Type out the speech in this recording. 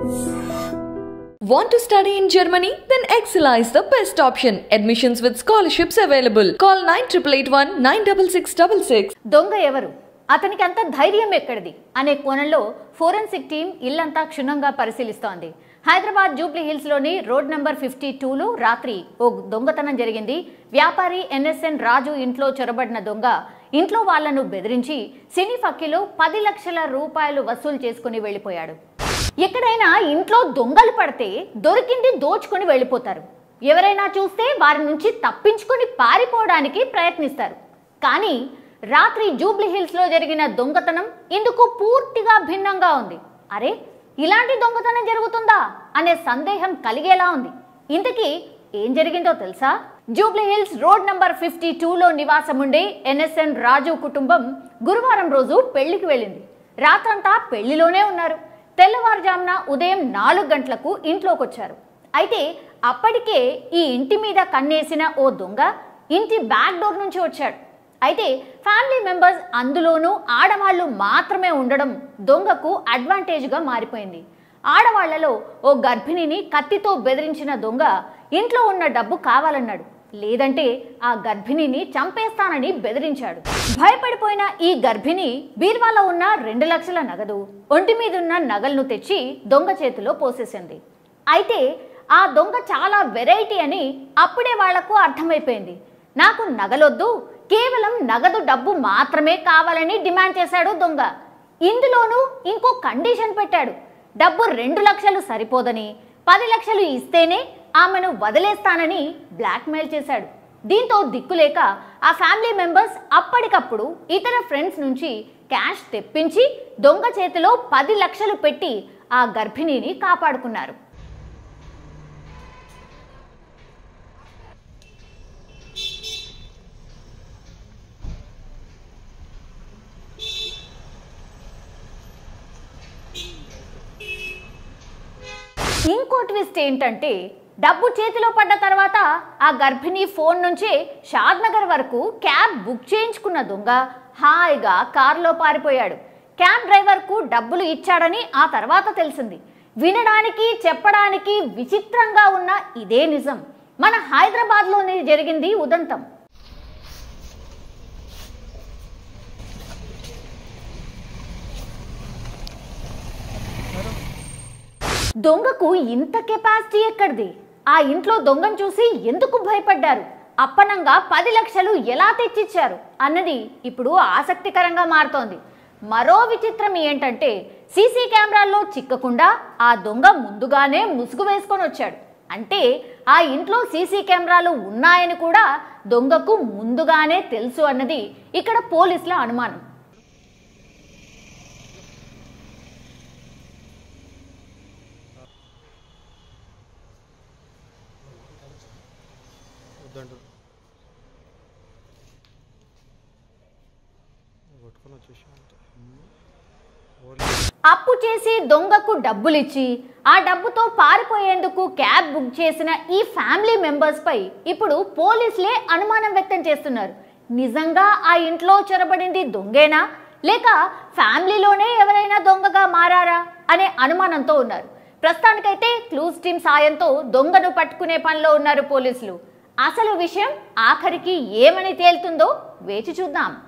Want to study in Germany? Then Excella is the best option. Admissions with scholarships available. Call 9881 96666. దొంగ ఎవరు అతనికి అంత ధైర్యం ఎక్కడిది అనే కోణంలో ఫోరెన్సిక్ టీం ఇల్లంతా క్షుణ్ణంగా పరిశీలిస్తోంది హైదరాబాద్ జూబ్లీ హిల్స్ లోని రోడ్ నంబర్ ఫిఫ్టీ టూలో రాత్రి ఓ దొంగతనం జరిగింది వ్యాపారి ఎన్ఎస్ఎన్ రాజు ఇంట్లో చొరబడిన దొంగ ఇంట్లో వాళ్లను బెదిరించి సినీ ఫక్కీలో పది లక్షల రూపాయలు వసూలు చేసుకుని వెళ్ళిపోయాడు ఎక్కడైనా ఇంట్లో దొంగలు పడితే దొరికింది దోచుకొని వెళ్ళిపోతారు ఎవరైనా చూస్తే వారి నుంచి తప్పించుకొని పారిపోవడానికి ప్రయత్నిస్తారు కానీ రాత్రి జూబ్లీ హిల్స్ లో జరిగిన దొంగతనం ఇందుకు పూర్తిగా భిన్నంగా ఉంది అరే ఇలాంటి దొంగతనం జరుగుతుందా అనే సందేహం కలిగేలా ఉంది ఇంతకీ ఏం జరిగిందో తెలుసా Jubilee Hills road number fifty టూలో నివాసం ఉండే ఎన్ఎస్ఎన్ రాజు కుటుంబం గురువారం రోజు పెళ్లికి వెళ్ళింది రాత్రంతా పెళ్లిలోనే ఉన్నారు తెల్లవారుజామున ఉదయం నాలుగు గంటలకు ఇంట్లోకి వచ్చారు అయితే అప్పటికే ఈ ఇంటి మీద కన్నేసిన ఓ దొంగ ఇంటి బ్యాక్ డోర్ నుంచి వచ్చాడు అయితే ఫ్యామిలీ మెంబర్స్ అందులోనూ ఆడవాళ్ళు మాత్రమే ఉండడం దొంగకు అడ్వాంటేజ్గా మారిపోయింది ఆడవాళ్లలో ఓ గర్భిణిని కత్తితో బెదిరించిన దొంగ ఇంట్లో ఉన్న డబ్బు కావాలన్నాడు లేదంటే ఆ గర్భిణిని చంపేస్తానని బెదిరించాడు భయపడిపోయిన ఈ గర్భిణి బీర్వాలో ఉన్న రెండు లక్షల నగదు ఒంటి మీదున్న నగలను తెచ్చి దొంగ చేతిలో పోసేసింది అయితే ఆ దొంగ చాలా వెరైటీ అని అప్పుడే వాళ్లకు అర్థమైపోయింది నాకు నగలొద్దు కేవలం నగదు డబ్బు మాత్రమే కావాలని డిమాండ్ చేశాడు దొంగ ఇందులోనూ ఇంకో కండిషన్ పెట్టాడు డబ్బు రెండు లక్షలు సరిపోదని పది లక్షలు ఇస్తేనే ఆమెను వదిలేస్తానని బ్లాక్మెయిల్ చేశాడు దీంతో దిక్కులేక ఆ ఫ్యామిలీ మెంబర్స్ అప్పటికప్పుడు ఇతర ఫ్రెండ్స్ నుంచి క్యాష్ తెప్పించి దొంగ చేతిలో పది లక్షలు పెట్టి ఆ గర్భిణిని కాపాడుకున్నారు ఇంకో ట్విస్ట్ ఏంటంటే డబ్బు చేతిలో పడ్డ తర్వాత ఆ గర్భిణి ఫోన్ నుంచి షాద్ నగర్ వరకు క్యాబ్ బుక్ చేయించుకున్న దొంగ హాయిగా కారులో పారిపోయాడు క్యాబ్ డ్రైవర్కు డబ్బులు ఇచ్చాడని ఆ తర్వాత తెలిసింది వినడానికి చెప్పడానికి విచిత్రంగా ఉన్న ఇదే నిజం మన హైదరాబాద్లోనే జరిగింది ఉదంతం దొంగకు ఇంత కెపాసిటీ ఎక్కడిది ఆ ఇంట్లో దొంగను చూసి ఎందుకు భయపడ్డారు అప్పనంగా పది లక్షలు ఎలా తెచ్చిచ్చారు అన్నది ఇప్పుడు ఆసక్తికరంగా మారుతోంది మరో విచిత్రం ఏంటంటే సీసీ కెమెరాల్లో చిక్కకుండా ఆ దొంగ ముందుగానే ముసుగు వేసుకొని వచ్చాడు అంటే ఆ ఇంట్లో సీసీ కెమెరాలు ఉన్నాయని కూడా దొంగకు ముందుగానే తెలుసు అన్నది ఇక్కడ పోలీసుల అనుమానం వద్దంటారు కొట్టుకొని వచ్చేసి అంతే అప్పు చేసి దొంగకు డబ్బులిచ్చి ఆ డబ్బుతో పారిపోయేందుకు క్యాబ్ బుక్ చేసిన ఈ ఫ్యామిలీ మెంబర్స్ పై ఇప్పుడు పోలీసులే అనుమానం వ్యక్తం చేస్తున్నారు నిజంగా ఆ ఇంట్లో చొరబడింది దొంగేనా లేక ఫ్యామిలీలోనే ఎవరైనా దొంగగా మారారా అనే అనుమానంతో ఉన్నారు ప్రస్తుతానికైతే క్లూస్ టీమ్ సాయంతో దొంగను పట్టుకునే పనిలో ఉన్నారు పోలీసులు అసలు విషయం ఆఖరికి ఏమని తేలుతుందో వేచి చూద్దాం